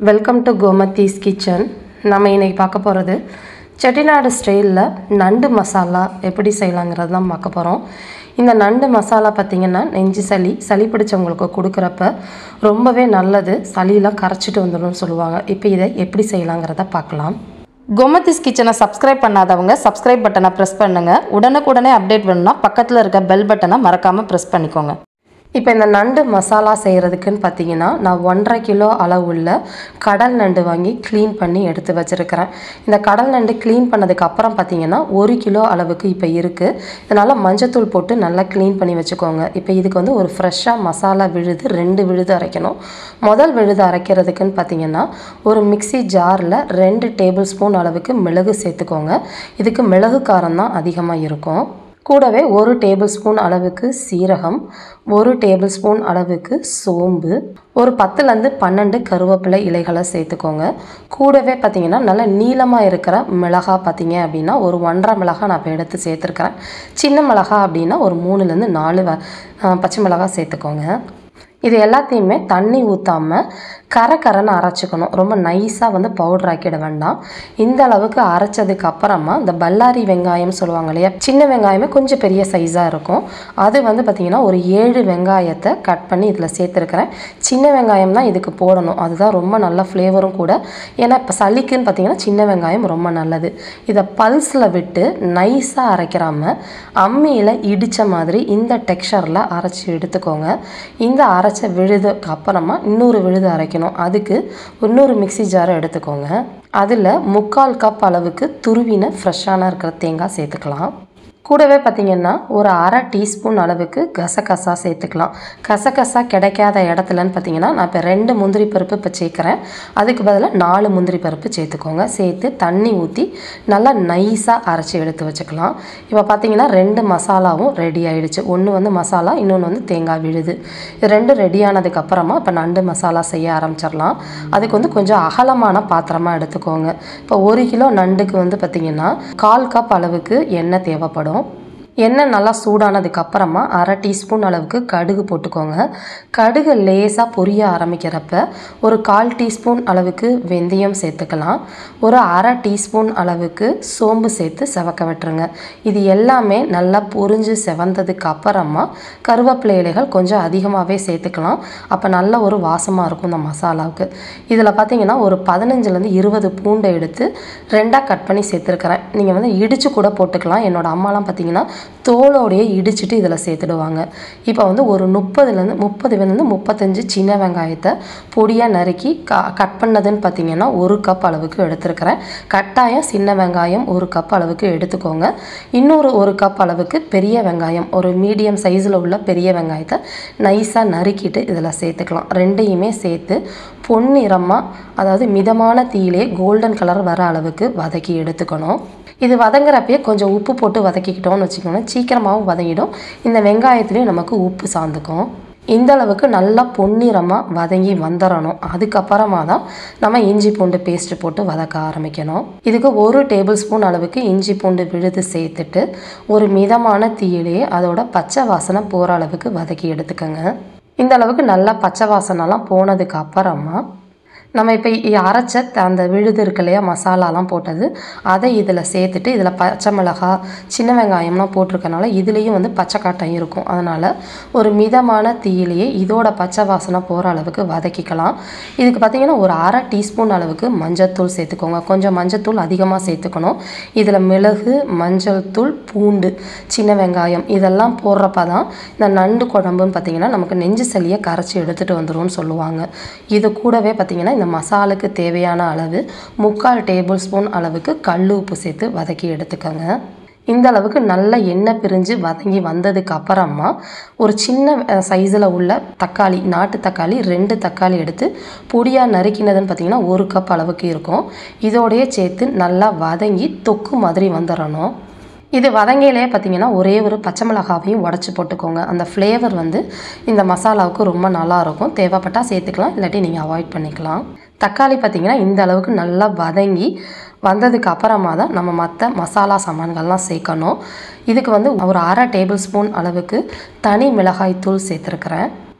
welcome to Gomathi's kitchen நம்ம இன்னைக்கு பார்க்க போகிறது செட்டிநாடு ஸ்டைலில் நண்டு மசாலா எப்படி செய்யலாங்கிறது தான் பார்க்க போகிறோம் இந்த நண்டு மசாலா பார்த்திங்கன்னா நெஞ்சு சளி சளி பிடிச்சவங்களுக்கு கொடுக்குறப்ப ரொம்பவே நல்லது சளியெலாம் கரைச்சிட்டு வந்துடும்னு சொல்லுவாங்க இப்போ இதை எப்படி செய்யலாங்கிறத பார்க்கலாம் கோமதிஸ் கிச்சனை சப்ஸ்கிரைப் பண்ணாதவங்க சப்ஸ்கிரைப் பட்டனை ப்ரெஸ் பண்ணுங்கள் உடனுக்குடனே அப்டேட் வேணும்னா பக்கத்தில் இருக்க பெல் பட்டனை மறக்காமல் ப்ரெஸ் பண்ணிக்கோங்க இப்போ இந்த நண்டு மசாலா செய்கிறதுக்குன்னு பார்த்தீங்கன்னா நான் ஒன்றரை கிலோ அளவுள்ள கடல் நண்டு வாங்கி க்ளீன் பண்ணி எடுத்து வச்சுருக்கிறேன் இந்த கடல் நண்டு க்ளீன் பண்ணதுக்கு அப்புறம் பார்த்தீங்கன்னா ஒரு கிலோ அளவுக்கு இப்போ இருக்குது இதனால் மஞ்சத்தூள் போட்டு நல்லா க்ளீன் பண்ணி வச்சுக்கோங்க இப்போ இதுக்கு வந்து ஒரு ஃப்ரெஷ்ஷாக மசாலா விழுது ரெண்டு விழுது அரைக்கணும் முதல் விழுது அரைக்கிறதுக்குன்னு பார்த்தீங்கன்னா ஒரு மிக்ஸி ஜாரில் ரெண்டு டேபிள் ஸ்பூன் அளவுக்கு மிளகு சேர்த்துக்கோங்க இதுக்கு மிளகு காரம் தான் அதிகமாக இருக்கும் கூடவே ஒரு டேபிள் ஸ்பூன் அளவுக்கு சீரகம் ஒரு டேபிள் ஸ்பூன் அளவுக்கு சோம்பு ஒரு பத்துலேருந்து பன்னெண்டு கருவேப்பிலை இலைகளை சேர்த்துக்கோங்க கூடவே பார்த்தீங்கன்னா நல்ல நீளமாக இருக்கிற மிளகா பார்த்தீங்க அப்படின்னா ஒரு ஒன்றரை மிளகா நான் இப்போ எடுத்து சேர்த்துருக்கிறேன் சின்ன மிளகா அப்படின்னா ஒரு மூணுலேருந்து நாலு வ- ஆ, பச்சை மிளகா சேர்த்துக்கோங்க இது எல்லாத்தையுமே தண்ணி ஊற்றாமல் கரை கரைன்னு அரைச்சிக்கணும் ரொம்ப நைஸாக வந்து பவுடர் ஆக்கிட வேண்டாம் இந்த அளவுக்கு அரைச்சதுக்கு அப்புறமா இந்த பல்லாரி வெங்காயம் சொல்லுவாங்க இல்லையா சின்ன வெங்காயமே கொஞ்சம் பெரிய சைஸாக இருக்கும் அது வந்து பார்த்திங்கன்னா ஒரு ஏழு வெங்காயத்தை கட் பண்ணி இதில் சேர்த்துருக்கிறேன் சின்ன வெங்காயம் தான் இதுக்கு போடணும் அதுதான் ரொம்ப நல்ல ஃப்ளேவரும் கூட ஏன்னா இப்போ சளிக்குன்னு பார்த்தீங்கன்னா சின்ன வெங்காயம் ரொம்ப நல்லது இதை பல்ஸில் விட்டு நைஸாக அரைக்கிறாம அம்மியில் இடித்த மாதிரி இந்த டெக்ஸ்சரில் அரைச்சி எடுத்துக்கோங்க இந்த அரைச்ச விழுதுக்கு அப்புறமா இன்னொரு விழுது அரைக்கணும் அதுக்கு இன்னொரு மிக்ஸி ஜாரை எடுத்துக்கோங்க அதில் முக்கால் கப் அளவுக்கு துருவின ஃப்ரெஷ்ஷான இருக்கிற தேங்காய் சேர்த்துக்கலாம் கூடவே பார்த்தீங்கன்னா ஒரு அரை டீஸ்பூன் அளவுக்கு கசகசா சேர்த்துக்கலாம் கசகசா கிடைக்காத இடத்துலன்னு பார்த்தீங்கன்னா நான் இப்போ ரெண்டு முந்திரி பருப்பு இப்போ சேர்க்குறேன் அதுக்கு பதிலாக நாலு முந்திரி பருப்பு சேர்த்துக்கோங்க சேர்த்து தண்ணி ஊற்றி நல்லா நைஸாக அரைச்சி எடுத்து வச்சுக்கலாம் இப்போ பார்த்தீங்கன்னா ரெண்டு மசாலாவும் ரெடி ஆயிடுச்சு ஒன்று வந்து மசாலா இன்னொன்று வந்து தேங்காய் விழுது இது ரெண்டும் ரெடி ஆனதுக்கு அப்புறமா இப்போ நண்டு மசாலா செய்ய ஆரம்பிச்சிடலாம் அதுக்கு வந்து கொஞ்சம் அகலமான பாத்திரமாக எடுத்துக்கோங்க இப்போ ஒரு கிலோ நண்டுக்கு வந்து பார்த்தீங்கன்னா கால் கப் அளவுக்கு எண்ணெய் தேவைப்படும் எண்ணெய் நல்லா சூடானதுக்கு அப்புறமா அரை டீஸ்பூன் அளவுக்கு கடுகு போட்டுக்கோங்க கடுகு லேசாக பொரிய ஆரம்பிக்கிறப்ப ஒரு கால் டீஸ்பூன் அளவுக்கு வெந்தயம் சேர்த்துக்கலாம் ஒரு அரை டீஸ்பூன் அளவுக்கு சோம்பு சேர்த்து செவக்க விட்டுருங்க இது எல்லாமே நல்லா பொரிஞ்சு செவந்ததுக்கு அப்புறமா கருவேப்பிலை இலைகள் கொஞ்சம் அதிகமாகவே சேர்த்துக்கலாம் அப்போ நல்ல ஒரு வாசமாக இருக்கும் இந்த மசாலாவுக்கு இதில் பார்த்தீங்கன்னா ஒரு பதினஞ்சுலேருந்து இருபது பூண்டை எடுத்து ரெண்டாக கட் பண்ணி சேர்த்துருக்கிறேன் நீங்கள் வந்து இடித்து கூட போட்டுக்கலாம் என்னோட அம்மாலாம் பார்த்தீங்கன்னா தோலோடையே இடிச்சிட்டு இதில் சேர்த்துடுவாங்க இப்போ வந்து ஒரு முப்பதுலேருந்து முப்பதுலேருந்து முப்பத்தஞ்சு சின்ன வெங்காயத்தை பொடியாக நறுக்கி க கட் பண்ணதுன்னு பார்த்தீங்கன்னா ஒரு கப் அளவுக்கு எடுத்துருக்கிறேன் கட்டாயம் சின்ன வெங்காயம் ஒரு கப் அளவுக்கு எடுத்துக்கோங்க இன்னொரு ஒரு கப் அளவுக்கு பெரிய வெங்காயம் ஒரு மீடியம் சைஸில் உள்ள பெரிய வெங்காயத்தை நைஸாக நறுக்கிட்டு இதில் சேர்த்துக்கலாம் ரெண்டையுமே சேர்த்து பொன்னிறமாக அதாவது மிதமான தீயிலே கோல்டன் கலர் வர அளவுக்கு வதக்கி எடுத்துக்கணும் இது வதங்குறப்பயே கொஞ்சம் உப்பு போட்டு வதக்கிக்கிட்டோம்னு வச்சுக்கோங்களேன் சீக்கிரமாகவும் வதங்கிடும் இந்த வெங்காயத்துலேயும் நமக்கு உப்பு சார்ந்துக்கும் இந்த அளவுக்கு நல்லா பொன்னிறமாக வதங்கி வந்துடணும் அதுக்கப்புறமா தான் நம்ம இஞ்சி பூண்டு பேஸ்ட்டு போட்டு வதக்க ஆரம்பிக்கணும் இதுக்கு ஒரு டேபிள் ஸ்பூன் அளவுக்கு இஞ்சி பூண்டு விழுது சேர்த்துட்டு ஒரு மிதமான தீயிலேயே அதோட பச்சை வாசனை போகிற அளவுக்கு வதக்கி எடுத்துக்கோங்க இந்த அளவுக்கு நல்லா பச்சை வாசனைலாம் போனதுக்கு அப்புறமா நம்ம இப்போ அரைச்ச த- அந்த விழுது இருக்கு இல்லையா மசாலாலாம் போட்டது அதை இதில் சேர்த்துட்டு இதில் பச்சை மிளகா சின்ன வெங்காயம்லாம் போட்டிருக்கனால இதுலேயும் வந்து பச்சை காட்டம் இருக்கும் அதனால் ஒரு மிதமான தீயிலேயே இதோட பச்சை வாசனை போகிற அளவுக்கு வதக்கிக்கலாம் இதுக்கு பார்த்தீங்கன்னா ஒரு அரை டீஸ்பூன் அளவுக்கு மஞ்சத்தூள் சேர்த்துக்கோங்க கொஞ்சம் மஞ்சத்தூள் அதிகமாக சேர்த்துக்கணும் இதில் மிளகு மஞ்சள் தூள் பூண்டு சின்ன வெங்காயம் இதெல்லாம் போடுறப்ப தான் இந்த நண்டு குழம்புன்னு பார்த்தீங்கன்னா நமக்கு நெஞ்சு சளியை கரைச்சி எடுத்துகிட்டு வந்துரும்னு சொல்லுவாங்க இது கூடவே பார்த்தீங்கன்னா இந்த மசாலுக்கு தேவையான அளவு முக்கால் டேபிள் ஸ்பூன் அளவுக்கு கல் உப்பு சேர்த்து வதக்கி எடுத்துக்கோங்க இந்த அளவுக்கு நல்ல எண்ணெய் பிரிஞ்சு வதங்கி வந்ததுக்கு அப்புறமா ஒரு சின்ன சைஸில் உள்ள தக்காளி நாட்டு தக்காளி ரெண்டு தக்காளி எடுத்து பொடியாக நறுக்கினதுன்னு பார்த்தீங்கன்னா ஒரு கப் அளவுக்கு இருக்கும் இதோடயே சேர்த்து நல்லா வதங்கி தொக்கு மாதிரி வந்துடணும் இது வதங்கையிலே பார்த்தீங்கன்னா ஒரே ஒரு பச்சை மிளகாவையும் உடச்சி போட்டுக்கோங்க அந்த ஃப்ளேவர் வந்து இந்த மசாலாவுக்கு ரொம்ப நல்லா இருக்கும் தேவைப்பட்டால் சேர்த்துக்கலாம் இல்லாட்டி நீங்கள் அவாய்ட் பண்ணிக்கலாம் தக்காளி பார்த்தீங்கன்னா இந்த அளவுக்கு நல்லா வதங்கி வந்ததுக்கு அப்புறமா தான் நம்ம மற்ற மசாலா சாமான்கள்லாம் சேர்க்கணும் இதுக்கு வந்து ஒரு அரை டேபிள் ஸ்பூன் அளவுக்கு தனி மிளகாய் தூள் சேர்த்துருக்குறேன்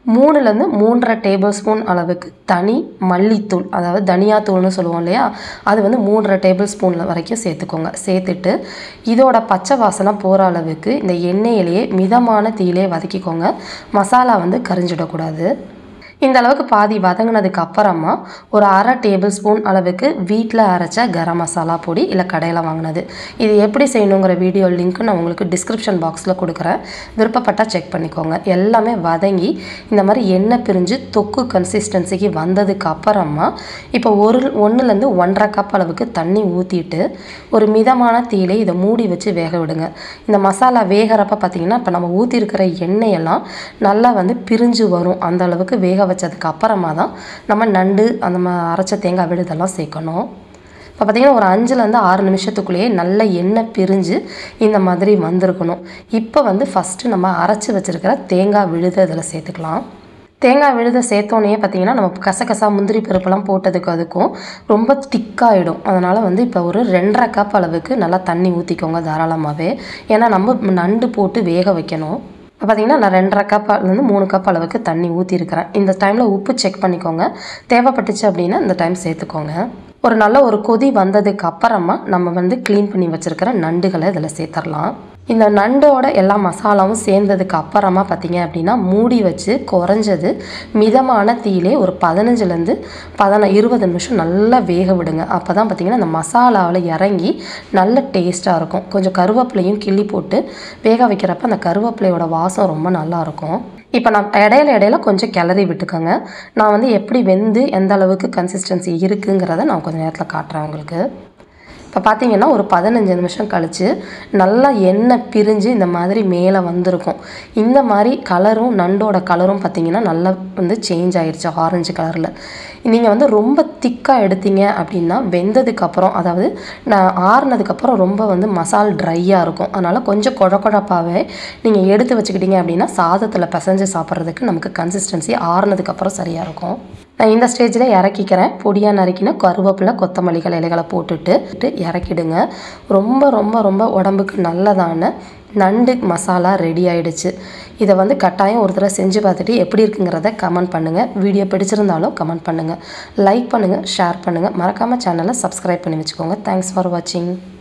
மூணுலேருந்து மூன்றரை டேபிள் ஸ்பூன் அளவுக்கு தனி மல்லித்தூள் அதாவது தனியாத்தூள்னு சொல்லுவோம் இல்லையா அது வந்து மூன்றரை டேபிள் ஸ்பூனில் வரைக்கும் சேர்த்துக்கோங்க சேர்த்துட்டு இதோட பச்சை வாசனை போகிற அளவுக்கு இந்த எண்ணெயிலேயே மிதமான தீயிலே வதக்கிக்கோங்க மசாலா வந்து கரிஞ்சிடக்கூடாது இந்த அளவுக்கு பாதி வதங்கினதுக்கு அப்புறமா ஒரு அரை டேபிள் ஸ்பூன் அளவுக்கு வீட்டில் அரைச்ச கரம் மசாலா பொடி இல்லை கடையில் வாங்கினது இது எப்படி செய்யணுங்கிற வீடியோ லிங்க் நான் உங்களுக்கு டிஸ்கிரிப்ஷன் பாக்ஸில் கொடுக்குறேன் விருப்பப்பட்டால் செக் பண்ணிக்கோங்க எல்லாமே வதங்கி இந்த மாதிரி எண்ணெய் பிரிஞ்சு தொக்கு கன்சிஸ்டன்சிக்கு வந்ததுக்கு அப்புறமா இப்போ ஒரு ஒன்றுலேருந்து ஒன்றரை கப் அளவுக்கு தண்ணி ஊற்றிட்டு ஒரு மிதமான தீயிலே இதை மூடி வச்சு வேக விடுங்க இந்த மசாலா வேகிறப்ப பார்த்தீங்கன்னா இப்போ நம்ம ஊற்றிருக்கிற எண்ணெயெல்லாம் நல்லா வந்து பிரிஞ்சு வரும் அந்த அளவுக்கு வேக வச்சதுக்கு அப்புறமா தான் நம்ம நண்டு அந்த ம அரைச்ச தேங்காய் விழுதெல்லாம் சேர்க்கணும் இப்போ பார்த்தீங்கன்னா ஒரு அஞ்சுலேருந்து ஆறு நிமிஷத்துக்குள்ளேயே நல்ல எண்ணெய் பிரிஞ்சு இந்த மாதிரி வந்திருக்கணும் இப்போ வந்து ஃபஸ்ட்டு நம்ம அரைச்சி வச்சுருக்கிற தேங்காய் விழுதை இதில் சேர்த்துக்கலாம் தேங்காய் விழுதை சேர்த்தோன்னே பார்த்தீங்கன்னா நம்ம கசகசா முந்திரி பருப்பெல்லாம் போட்டதுக்கு அதுக்கும் ரொம்ப திக்காயிடும் அதனால் வந்து இப்போ ஒரு ரெண்டரை கப் அளவுக்கு நல்லா தண்ணி ஊற்றிக்கோங்க தாராளமாகவே ஏன்னா நம்ம நண்டு போட்டு வேக வைக்கணும் இப்போ பார்த்தீங்கன்னா நான் ரெண்டரை கப்லேருந்து மூணு கப் அளவுக்கு தண்ணி ஊற்றிருக்கிறேன் இந்த டைமில் உப்பு செக் பண்ணிக்கோங்க தேவைப்பட்டுச்சு அப்படின்னா இந்த டைம் சேர்த்துக்கோங்க ஒரு நல்ல ஒரு கொதி வந்ததுக்கு அப்புறமா நம்ம வந்து க்ளீன் பண்ணி வச்சுருக்கிற நண்டுகளை இதில் சேர்த்துடலாம் இந்த நண்டோட எல்லா மசாலாவும் சேர்ந்ததுக்கு அப்புறமா பார்த்தீங்க அப்படின்னா மூடி வச்சு குறைஞ்சது மிதமான தீயிலே ஒரு பதினஞ்சுலேருந்து பதின இருபது நிமிஷம் நல்லா வேக விடுங்க அப்போ தான் பார்த்தீங்கன்னா அந்த மசாலாவில் இறங்கி நல்ல டேஸ்ட்டாக இருக்கும் கொஞ்சம் கருவேப்பிலையும் கிள்ளி போட்டு வேக வைக்கிறப்ப அந்த கருவேப்பிலையோட வாசம் ரொம்ப நல்லா இருக்கும் இப்போ நான் இடையில இடையில கொஞ்சம் கிளறி விட்டுக்கோங்க நான் வந்து எப்படி வெந்து எந்த அளவுக்கு கன்சிஸ்டன்சி இருக்குங்கிறத நான் கொஞ்சம் நேரத்தில் காட்டுறேன் உங்களுக்கு இப்போ பார்த்தீங்கன்னா ஒரு பதினஞ்சு நிமிஷம் கழித்து நல்லா எண்ணெய் பிரிஞ்சு இந்த மாதிரி மேலே வந்திருக்கும் இந்த மாதிரி கலரும் நண்டோட கலரும் பார்த்தீங்கன்னா நல்லா வந்து சேஞ்ச் ஆயிடுச்சு ஆரஞ்சு கலரில் நீங்கள் வந்து ரொம்ப திக்காக எடுத்தீங்க அப்படின்னா வெந்ததுக்கப்புறம் அதாவது நான் ஆறுனதுக்கப்புறம் ரொம்ப வந்து மசால் ட்ரையாக இருக்கும் அதனால் கொஞ்சம் குழ குழப்பாகவே நீங்கள் எடுத்து வச்சுக்கிட்டீங்க அப்படின்னா சாதத்தில் பிசைஞ்சு சாப்பிட்றதுக்கு நமக்கு கன்சிஸ்டன்சி ஆறுனதுக்கப்புறம் சரியாக இருக்கும் நான் இந்த ஸ்டேஜில் இறக்கிக்கிறேன் பொடியாக நறுக்கின கருவேப்பிலை கொத்தமல்லிகள் இலைகளை போட்டுட்டு இறக்கிடுங்க ரொம்ப ரொம்ப ரொம்ப உடம்புக்கு நல்லதான நண்டு மசாலா ரெடி ஆயிடுச்சு இதை வந்து கட்டாயம் ஒரு தடவை செஞ்சு பார்த்துட்டு எப்படி இருக்குங்கிறத கமெண்ட் பண்ணுங்கள் வீடியோ பிடிச்சிருந்தாலும் கமெண்ட் பண்ணுங்கள் லைக் பண்ணுங்கள் ஷேர் பண்ணுங்கள் மறக்காமல் சேனலை சப்ஸ்கிரைப் பண்ணி வச்சுக்கோங்க தேங்க்ஸ் ஃபார் வாட்சிங்